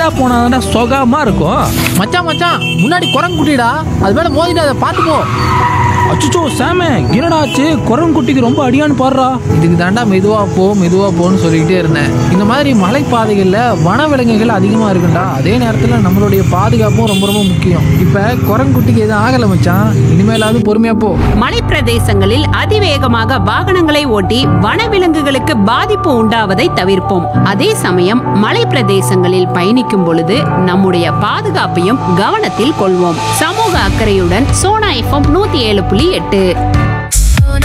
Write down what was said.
speedo போனாதான்டா சுகமா இருக்கும் மச்சான் மச்சான் முன்னாடி குரங்கு குட்டிடா அது மேல மோதிடாத பார்த்து போ அச்சுச்சோ சாமே என்னடா ஆச்சு குரங்குட்டிக்கு ரொம்ப அடியான்னு பாடுறா இதுக்கு தாண்டா மெதுவா போ மெதுவா போன்னு சொல்லிக்கிட்டே இருந்தேன் இந்த மாதிரி மலைப்பாதைகள்ல வனவிலங்குகள் அதிகமா இருக்குண்டா அதே நேரத்துல நம்மளுடைய பாதுகாப்பும் ரொம்ப ரொம்ப முக்கியம் இப்ப குரங்குட்டிக்கு எதுவும் ஆகல மச்சான் இனிமேலாவது பொறுமையா போ மலைப்பிரதேசங்களில் அதிவேகமாக வாகனங்களை ஓட்டி வனவிலங்குகளுக்கு பாதிப்பு உண்டாவதை தவிர்ப்போம் அதே சமயம் மலைப்பிரதேசங்களில் பயணிக்கும் பொழுது நம்முடைய பாதுகாப்பையும் கவனத்தில் கொள்வோம் சமூக அக்கறையுடன் சோனா எஃப்எம் நூத்தி ஏழு புள்ளி எட்டு